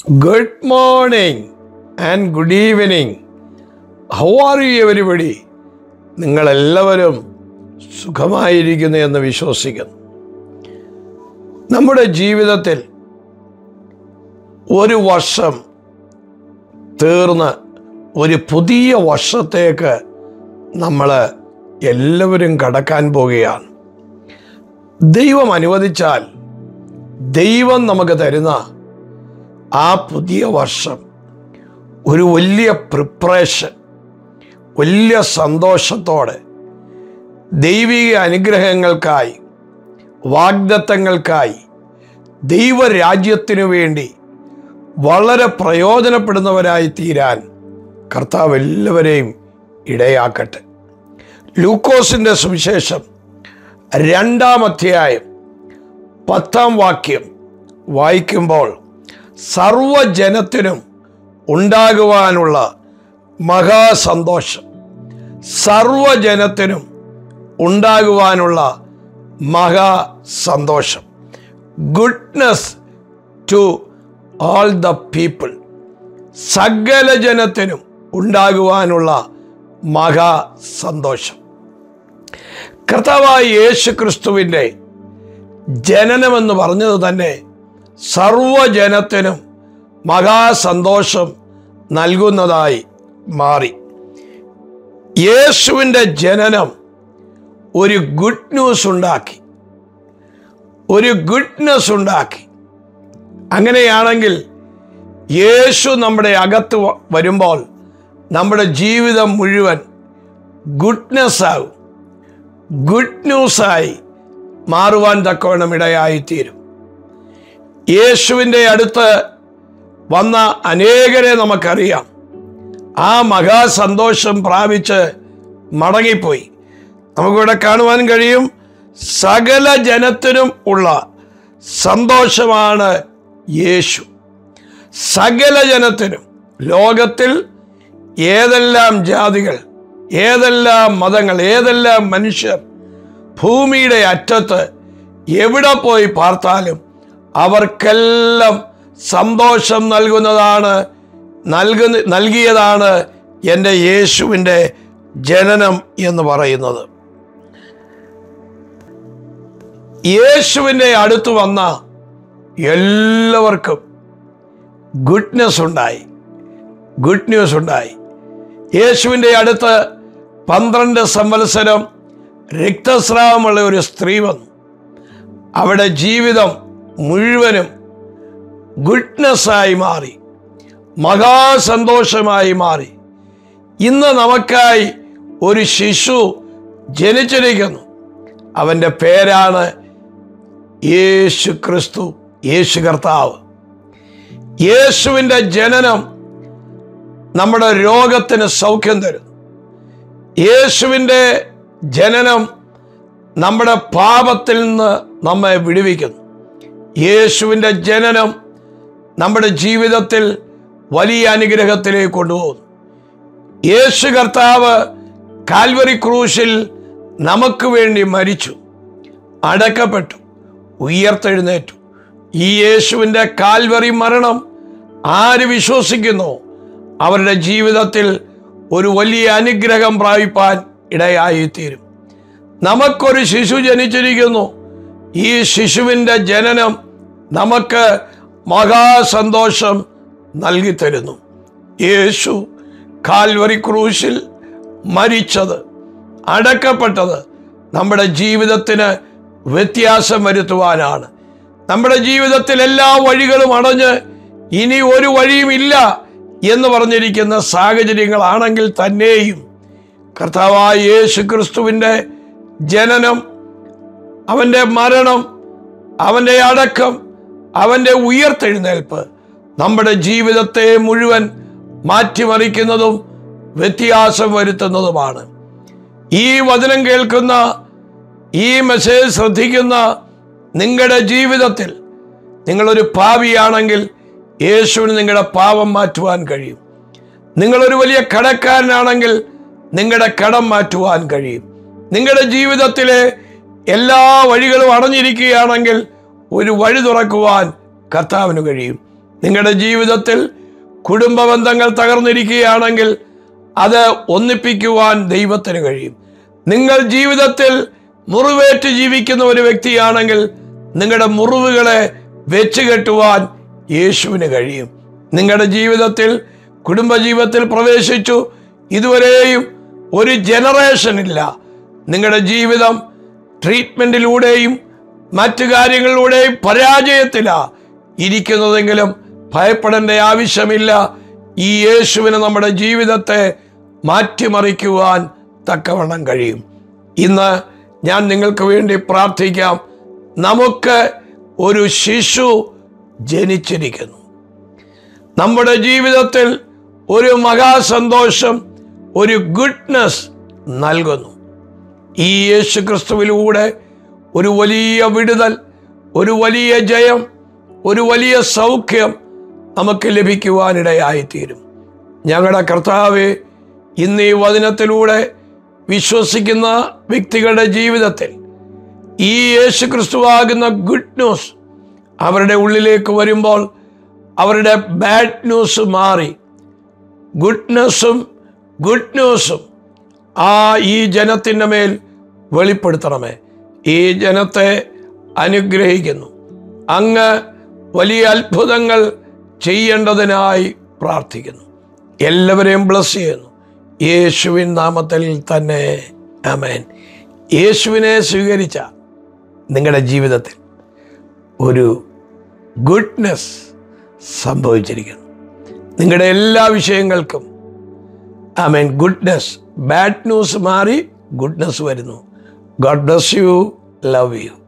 Good morning and good evening. How are you everybody? നിങ്ങളെല്ലാവരും സുഖമായിരിക്കുന്നു എന്ന് വിശ്വസിക്കുന്നു നമ്മുടെ ജീവിതത്തിൽ ഒരു വർഷം തീർന്ന് ഒരു പുതിയ വർഷത്തേക്ക് നമ്മൾ എല്ലാവരും കടക്കാൻ പോവുകയാണ് ദൈവം അനുവദിച്ചാൽ ദൈവം നമുക്ക് തരുന്ന ആ പുതിയ വർഷം ഒരു വലിയ പ്രിപ്പറേഷൻ വലിയ സന്തോഷത്തോടെ ദൈവിക അനുഗ്രഹങ്ങൾക്കായി വാഗ്ദത്തങ്ങൾക്കായി ദൈവരാജ്യത്തിനു വേണ്ടി വളരെ പ്രയോജനപ്പെടുന്നവരായി തീരാൻ കർത്താവ് എല്ലാവരെയും ഇടയാക്കട്ടെ ലൂക്കോസിൻ്റെ സുവിശേഷം രണ്ടാം അധ്യായം പത്താം വാക്യം വായിക്കുമ്പോൾ സർവജനത്തിനും ഉണ്ടാകുവാനുള്ള മഹാസന്തോഷം സർവജനത്തിനും ഉണ്ടാകുവാനുള്ള മഹാസന്തോഷം goodness to all the people സകല ജനത്തിനും ഉണ്ടാകുവാനുള്ള മഹാസന്തോഷം കർത്താവായ യേശു ക്രിസ്തുവിൻ്റെ ജനനമെന്ന് പറഞ്ഞത് തന്നെ സർവജനത്തിനും മഹാസന്തോഷം നൽകുന്നതായി മാറി യേശുവിൻ്റെ ജനനം ഒരു ഗുഡ് ന്യൂസ് ഉണ്ടാക്കി ഒരു ഗുഡ്നെസ് ഉണ്ടാക്കി അങ്ങനെയാണെങ്കിൽ യേശു നമ്മുടെ അകത്ത് വ- വരുമ്പോൾ നമ്മുടെ ജീവിതം മുഴുവൻ ഗുഡ്നെസ് ആകും ഗുഡ് ന്യൂസായി മാറുവാൻ തക്കവണ്ണം ഇടയായിത്തീരും യേശുവിൻ്റെ അടുത്ത് വന്ന അനേകരെ നമുക്കറിയാം ആ മഹാസന്തോഷം പ്രാപിച്ച് മടങ്ങിപ്പോയി നമുക്കിവിടെ കാണുവാൻ കഴിയും സകല ജനത്തിനും ഉള്ള സന്തോഷമാണ് യേശു സകല ജനത്തിനും ലോകത്തിൽ ഏതെല്ലാം ജാതികൾ ഏതെല്ലാം മതങ്ങൾ ഏതെല്ലാം മനുഷ്യർ ഭൂമിയുടെ അറ്റത്ത് എവിടെ പോയി പാർത്താലും അവർക്കെല്ലാം സന്തോഷം നൽകുന്നതാണ് നൽകുന്ന നൽകിയതാണ് എൻ്റെ യേശുവിൻ്റെ ജനനം എന്ന് പറയുന്നത് യേശുവിൻ്റെ അടുത്ത് വന്ന എല്ലാവർക്കും ഗുഡ്നെസ് ഉണ്ടായി ഗുഡ് ന്യൂസ് ഉണ്ടായി യേശുവിൻ്റെ അടുത്ത് പന്ത്രണ്ട് സംവത്സരം രക്തസ്രാവമുള്ള ഒരു സ്ത്രീ വന്നു അവിടെ ജീവിതം മുഴുവനും ഗുഡ്നെസ്സായി മാറി മഹാസന്തോഷമായി മാറി ഇന്ന് നമുക്കായി ഒരു ശിശു ജനിച്ചിരിക്കുന്നു അവൻ്റെ പേരാണ് യേശു ക്രിസ്തു യേശു കർത്താവ് യേശുവിൻ്റെ ജനനം നമ്മുടെ രോഗത്തിന് സൗഖ്യം തരുന്നു യേശുവിൻ്റെ ജനനം നമ്മുടെ പാപത്തിൽ നിന്ന് നമ്മെ വിടുവിക്കുന്നു യേശുവിൻ്റെ ജനനം നമ്മുടെ ജീവിതത്തിൽ വലിയ അനുഗ്രഹത്തിലേക്ക് കൊണ്ടുപോകുന്നു യേശു കർത്താവ് കാൽവറി ക്രൂശിൽ നമുക്ക് വേണ്ടി മരിച്ചു അടക്കപ്പെട്ടു ഉയർത്തെഴുന്നേറ്റു ഈ യേശുവിൻ്റെ കാൽവറി മരണം ആര് വിശ്വസിക്കുന്നു അവരുടെ ജീവിതത്തിൽ ഒരു വലിയ അനുഗ്രഹം പ്രാപിപ്പാൻ ഇടയായിത്തീരും നമുക്കൊരു ശിശു ജനിച്ചിരിക്കുന്നു ഈ ശിശുവിൻ്റെ ജനനം നമുക്ക് മഹാസന്തോഷം നൽകിത്തരുന്നു യേശു കാൽവറി ക്രൂശിൽ മരിച്ചത് അടക്കപ്പെട്ടത് നമ്മുടെ ജീവിതത്തിന് വ്യത്യാസം വരുത്തുവാനാണ് നമ്മുടെ ജീവിതത്തിൽ എല്ലാ വഴികളും അടഞ്ഞ് ഇനി ഒരു വഴിയുമില്ല എന്ന് പറഞ്ഞിരിക്കുന്ന സാഹചര്യങ്ങളാണെങ്കിൽ തന്നെയും കർത്താവായ യേശു ക്രിസ്തുവിൻ്റെ ജനനം അവൻ്റെ മരണം അവൻ്റെ അടക്കം അവൻ്റെ ഉയർത്തെഴുന്നേൽപ്പ് നമ്മുടെ ജീവിതത്തെ മുഴുവൻ മാറ്റിമറിക്കുന്നതും വ്യത്യാസം വരുത്തുന്നതുമാണ് ഈ വചനം കേൾക്കുന്ന ഈ മെസ്സേജ് ശ്രദ്ധിക്കുന്ന നിങ്ങളുടെ ജീവിതത്തിൽ നിങ്ങളൊരു പാപിയാണെങ്കിൽ യേശുവിന് നിങ്ങളുടെ പാപം മാറ്റുവാൻ കഴിയും നിങ്ങളൊരു വലിയ കടക്കാരനാണെങ്കിൽ നിങ്ങളുടെ കടം മാറ്റുവാൻ കഴിയും നിങ്ങളുടെ ജീവിതത്തിലെ എല്ലാ വഴികളും അടഞ്ഞിരിക്കുകയാണെങ്കിൽ ഒരു വഴി തുറക്കുവാൻ കർത്താവിന് കഴിയും നിങ്ങളുടെ ജീവിതത്തിൽ കുടുംബ ബന്ധങ്ങൾ തകർന്നിരിക്കുകയാണെങ്കിൽ അത് ഒന്നിപ്പിക്കുവാൻ ദൈവത്തിന് കഴിയും നിങ്ങൾ ജീവിതത്തിൽ മുറിവേറ്റ് ജീവിക്കുന്ന ഒരു വ്യക്തിയാണെങ്കിൽ നിങ്ങളുടെ മുറിവുകളെ വെച്ച് കെട്ടുവാൻ യേശുവിന് കഴിയും നിങ്ങളുടെ ജീവിതത്തിൽ കുടുംബജീവിതത്തിൽ പ്രവേശിച്ചു ഇതുവരെയും ഒരു ജനറേഷൻ ഇല്ല നിങ്ങളുടെ ജീവിതം ട്രീറ്റ്മെൻറ്റിലൂടെയും മറ്റു കാര്യങ്ങളിലൂടെയും പരാജയത്തിലാ ഇരിക്കുന്നതെങ്കിലും ഭയപ്പെടേണ്ട ആവശ്യമില്ല ഈ യേശുവിന് നമ്മുടെ ജീവിതത്തെ മാറ്റിമറിക്കുവാൻ തക്കവണ്ണം കഴിയും ഇന്ന് ഞാൻ നിങ്ങൾക്ക് വേണ്ടി പ്രാർത്ഥിക്കാം നമുക്ക് ഒരു ശിശു ജനിച്ചിരിക്കുന്നു നമ്മുടെ ജീവിതത്തിൽ ഒരു മഹാസന്തോഷം ഒരു ഗുഡ്നസ് നൽകുന്നു ഈ യേശു ക്രിസ്തുവിലൂടെ ഒരു വലിയ വിടുതൽ ഒരു വലിയ ജയം ഒരു വലിയ സൗഖ്യം നമുക്ക് ലഭിക്കുവാനിടയായിത്തീരും ഞങ്ങളുടെ കർത്താവ് ഇന്ന് ഈ വചനത്തിലൂടെ വിശ്വസിക്കുന്ന വ്യക്തികളുടെ ജീവിതത്തിൽ ഈ യേശു ക്രിസ്തുവാകുന്ന ഗുഡ് ന്യൂസ് അവരുടെ ഉള്ളിലേക്ക് വരുമ്പോൾ അവരുടെ ബാഡ് ന്യൂസ് മാറി ഗുഡ്നെസ്സും ഗുഡ് ന്യൂസും ആ ഈ ജനത്തിൻ്റെ മേൽ വെളിപ്പെടുത്തണമേ ഈ ജനത്തെ അനുഗ്രഹിക്കുന്നു അങ്ങ് വലിയ അത്ഭുതങ്ങൾ ചെയ്യേണ്ടതിനായി പ്രാർത്ഥിക്കുന്നു എല്ലാവരെയും ബ്ലസ് ചെയ്യുന്നു യേശുവിൻ നാമത്തിൽ തന്നെ അമേൻ യേശുവിനെ സ്വീകരിച്ച നിങ്ങളുടെ ജീവിതത്തിൽ ഒരു ഗുഡ്നെസ് സംഭവിച്ചിരിക്കുന്നു നിങ്ങളുടെ എല്ലാ വിഷയങ്ങൾക്കും I mean goodness bad news മാറി ഗുഡ്നെസ് വരുന്നു God bless you love U